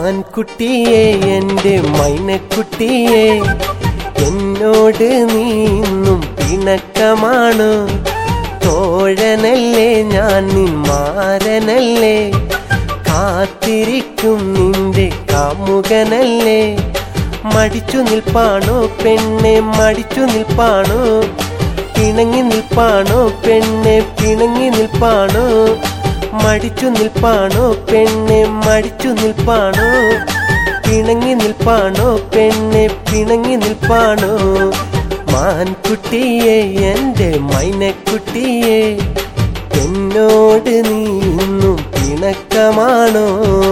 മാൻകുട്ടിയെ എൻ്റെ മൈനക്കുട്ടിയെ എന്നോട് നീന്നും പിണക്കമാണ് തോഴനല്ലേ ഞാൻ നിന്മാരനല്ലേ കാത്തിരിക്കും നിന്റെ കാമുകനല്ലേ മടിച്ചു നിൽപ്പാണോ പെണ്ണെ മടിച്ചു നിൽപ്പാണോ പിണങ്ങി നിൽപ്പാണോ പെണ്ണെ പിണങ്ങി നിൽപ്പാണോ മടിച്ചു നിൽപ്പാണോ പെണ്ണെ മടിച്ചു നിൽപ്പാണോ പിണങ്ങി നിൽപ്പാണോ പെണ്ണെ പിണങ്ങി നിൽപ്പാണോ മാൻകുട്ടിയെ എൻ്റെ മൈനക്കുട്ടിയെ എന്നോട് നീ ഇന്നും പിണക്കമാണോ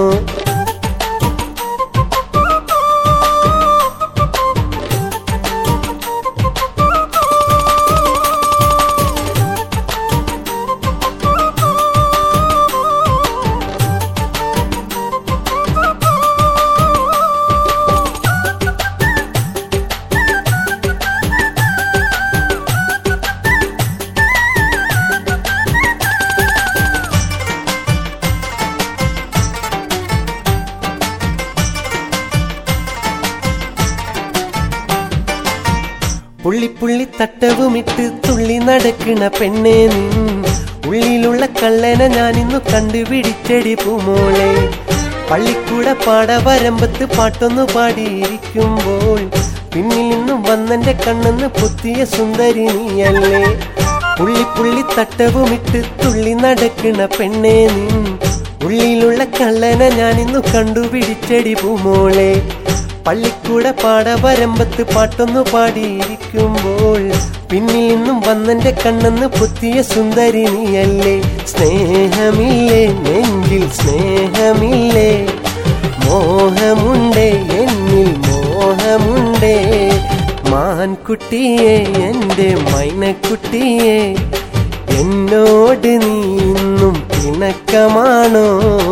പുള്ളി പുള്ളി തട്ടവുമിട്ട് തുള്ളി നടക്കണ പെണ്ണേ നിൻ ഉള്ളിലുള്ള കള്ളനെ ഞാൻ ഇന്നു കണ്ടുപിടിച്ചടി പൂമോളെ പള്ളിക്കൂട പാടവരമ്പത്ത് പാട്ടൊന്നു പാടിയിരിക്കുമ്പോൾ പിന്നിൽ നിന്നും വന്നെന്റെ കണ്ണെന്ന് പൊത്തിയ സുന്ദരി നീയല്ലേ പുള്ളി പുള്ളി തട്ടവുമിട്ട് തുള്ളി നടക്കണ പെണ്ണേ നിൻ ഉള്ളിലുള്ള കള്ളനെ ഞാൻ ഇന്നു കണ്ടുപിടിച്ചടി പൂമോളെ പള്ളിക്കൂട പാടവരമ്പത്ത് പാട്ടൊന്നു പാടിയിരിക്കുമ്പോൾ പിന്നിൽ നിന്നും വന്നെന്റെ കണ്ണെന്ന് പൊത്തിയ സുന്ദരി നീയല്ലേ സ്നേഹമില്ലേ നെഞ്ചിൽ സ്നേഹമില്ലേ മോഹമുണ്ടേ എന്നിൽ മോഹമുണ്ടേ മാൻകുട്ടിയെ എൻ്റെ മൈനക്കുട്ടിയെ എന്നോട് നീ ഇന്നും പിണക്കമാണോ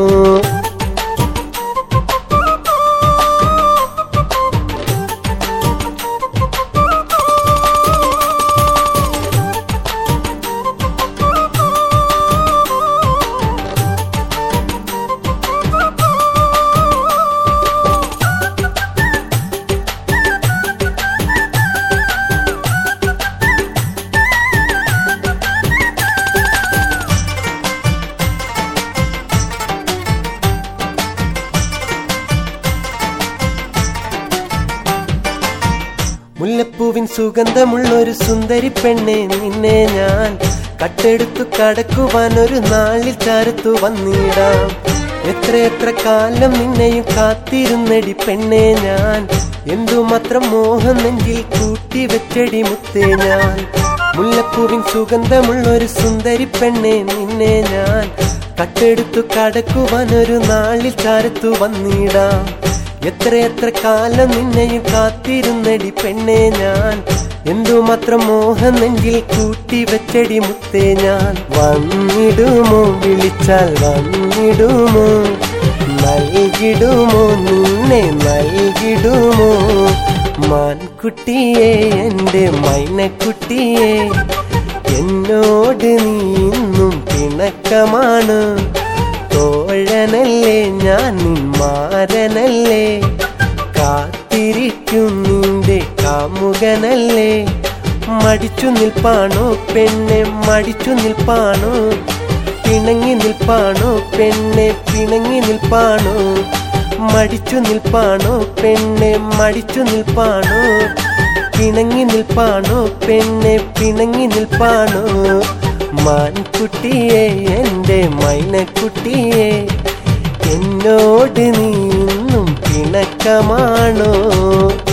മുല്ലപ്പൂവിൻ സുഗന്ധമുള്ള ഒരു സുന്ദരി പെണ്ണെ നിന്നെ ഞാൻ കട്ടെടുത്തു കടക്കുവാൻ ഒരു നാളിൽ ചാരത്തു വന്നിടാം എത്ര എത്ര കാലം നിന്നെയും കാത്തിരുന്നടി പെണ്ണെ ഞാൻ എന്തുമാത്രം മോഹം നെഞ്ചിൽ കൂട്ടി വെച്ചടി മുത്തേ ഞാൻ മുല്ലപ്പൂവിൻ സുഗന്ധമുള്ള ഒരു സുന്ദരി പെണ്ണെ നിന്നെ ഞാൻ കട്ടെടുത്തു കടക്കുവാൻ ഒരു നാളിൽ ചാരത്തു വന്നിടാം എത്ര എത്ര കാലം നിന്നെയും കാത്തിരുന്നടി പെണ്ണെ ഞാൻ എന്തുമാത്രം മോഹം നെഞ്ചിൽ കൂട്ടി വെച്ചടി മുത്തേ ഞാൻ വന്നിടുമോ വിളിച്ചാൽ വന്നിടുമോ നൽകിടുമോ നിന്നെ നൽകിടുമോ മാൻകുട്ടിയെ എൻ്റെ മൈനക്കുട്ടിയെ എന്നോട് നീ ഇന്നും പിണക്കമാണ് തോഴനല്ലേ ഞാൻ നിന്മാരനല്ലേ കാത്തിരിക്കും നിന്റെ കാമുകനല്ലേ മടിച്ചു നിൽപ്പാണോ പെണ്ണെ മടിച്ചു നിൽപ്പാണോ പിണങ്ങി നിൽപ്പാണോ പെണ്ണെ പിണങ്ങി നിൽപ്പാണോ മടിച്ചു നിൽപ്പാണോ പെണ്ണെ മടിച്ചു നിൽപ്പാണോ പിണങ്ങി നിൽപ്പാണോ പെണ്ണെ പിണങ്ങി നിൽപ്പാണോ മാൻകുട്ടിയെ എൻ്റെ മൈനക്കുട്ടിയെ എന്നോട് നീ ഇന്നും പിണക്കമാണോ